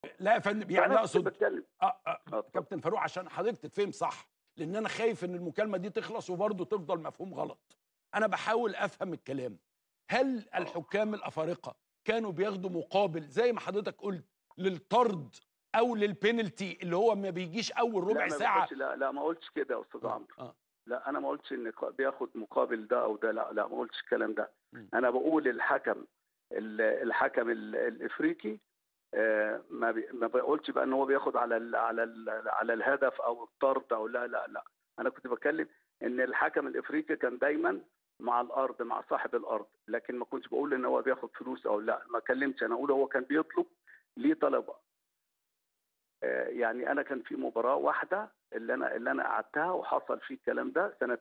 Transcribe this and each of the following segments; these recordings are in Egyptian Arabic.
لا يا فندم يعني فأنا كنت اقصد بتكلم آه آه اتفضل. كابتن فاروق عشان حضرتك تتفهم صح لان انا خايف ان المكالمه دي تخلص وبرضه تفضل مفهوم غلط انا بحاول افهم الكلام هل الحكام الافارقه كانوا بياخدوا مقابل زي ما حضرتك قلت للطرد او للبينالتي اللي هو ما بيجيش اول لا ربع ما ساعه باخدش- لا لا ما قلتش كده يا استاذ آه، عمرو آه. لا انا ما قلتش ان ق- بياخد مقابل ده او ده لا لا ما قلتش الكلام ده مم. انا بقول الحكم ال- الحكم ال- الافريقي آه، ما بي- ما بقولش بقى ان هو بياخد على ال على ال على الهدف او الطرد او لا لا لا انا كنت بتكلم ان الحكم الافريقي كان دايما مع الارض مع صاحب الارض لكن ما كنتش بقول ان هو بياخد فلوس او لا ما كلمتش انا اقول هو كان بيطلب ليه طلب آه، يعني انا كان في مباراه واحده اللي انا اللي انا قعدتها وحصل فيه الكلام ده سنه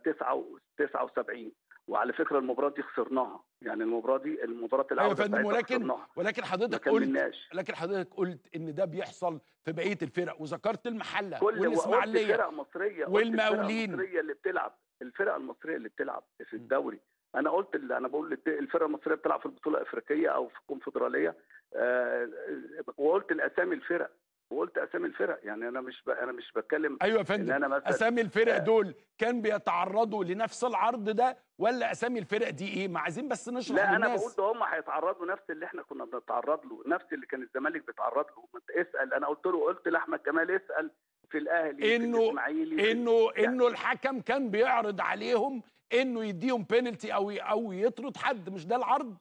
79 وعلى فكره المباراه دي خسرناها يعني المباراه دي المباراه ايوه يا العوده فندم بتاعتها ولكن خسرناها ولكن ما حضرتك قلت كملناش لكن حضرتك قلت ان ده بيحصل في بقيه الفرق وذكرت المحله كل وقلت والاسماعيليه فرق مصريه قلت والمقاولين. الفرق المصريه اللي بتلعب الفرق المصريه اللي بتلعب في م. الدوري انا قلت اللي انا بقول الت- الفرق المصريه بتلعب في البطوله الافريقيه او في الكونفدراليه آه، وقلت الاسامي الفرق وقلت اسامي الفرق يعني انا مش ب... انا مش بتكلم ايوه يا ان فندم انا مثلا اسامي الفرق آه. دول كان بيتعرضوا لنفس العرض ده ولا اسامي الفرق دي ايه ما عايزين بس نشرح لا انا للناس بقول ده هم هيتعرضوا نفس اللي احنا كنا بنتعرض له نفس اللي كان الزمالك بيتعرض له ما انت اسال انا قلت له قلت لاحمد كمال اسال في الاهلي إنه- في الاسماعيلي في- انه يعني- انه الحكم كان بيعرض عليهم انه يديهم بينالتي او او يطرد حد مش ده العرض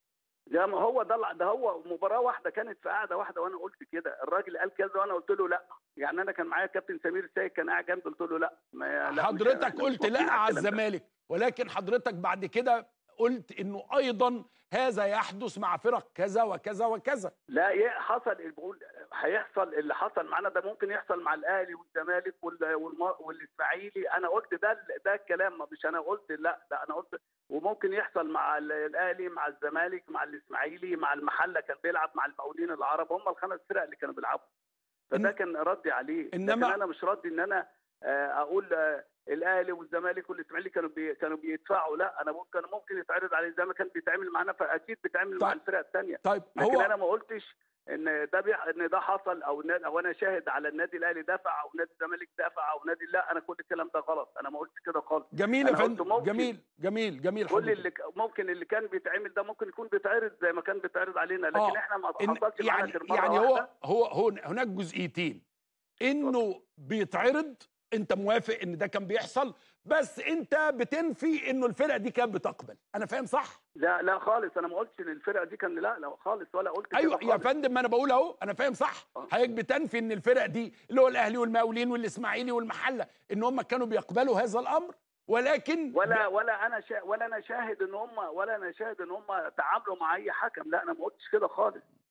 ده ما هو ده الع- ده هو مباراه واحده كانت في قاعده واحده وانا قلت كده الراجل قال كذا وانا قلت له لا يعني انا كان معايا كابتن سمير السيد كان قاعد جنبي قلت له لا ما لا مش- حضرتك إحنا مش قلت موافقين لا على الكلام ده. الزمالك ولكن حضرتك بعد كده قلت انه ايضا هذا يحدث مع فرق كذا وكذا وكذا لا ي- حصل بقول هيحصل اللي حصل معانا ده ممكن يحصل مع الاهلي والزمالك وال- والم- والاسماعيلي انا قلت ده ده الكلام مش انا قلت لا ده انا قلت وممكن يحصل مع ال- الاهلي مع الزمالك مع الاسماعيلي مع المحله كان بيلعب مع المقاولين العرب هم الخمس فرق اللي كانوا بيلعبوا فده إن- كان ردي عليه إنما- لكن انا مش ردي ان انا آه، اقول آه، الاهلي والزمالك والاسماعيلي كانوا بي كانوا بيدفعوا لا انا بقول كان ممكن يتعرض عليه زي ما كان بيتعمل معانا فاكيد بيتعمل مع طيب. الفرق الثانيه طيب لكن هو انا ما قلتش ان ده بيح... ان ده حصل او النادي او انا شاهد على النادي الاهلي دفع او نادي الزمالك دفع او نادي لا انا كل الكلام ده غلط انا ما قلتش كده خالص جميل يا أنا قلت فندم ممكن. جميل جميل جميل كل حضرتك اللي ك- ممكن اللي كان بيتعمل ده ممكن يكون بيتعرض زي ما كان بيتعرض علينا لكن آه. احنا ما إن حصلش معانا يعني غير مره يعني واحدة. هو هو هو هناك جزئيتين انه بيتعرض انت موافق ان ده كان بيحصل بس انت بتنفي انه الفرقه دي كانت بتقبل انا فاهم صح لا لا خالص انا ما قلتش ان الفرقه دي كان لا لا خالص ولا قلت ايوه كده يا خالص. فندم ما انا بقول اهو انا فاهم صح آه. حضرتك بتنفي ان الفرق دي اللي هو الاهلي والمقاولين والاسماعيلي والمحله ان هم كانوا بيقبلوا هذا الامر ولكن ولا ولا انا شا... ولا انا شاهد ان هم ولا انا شاهد ان هم تعاملوا مع اي حكم لا انا ما قلتش كده خالص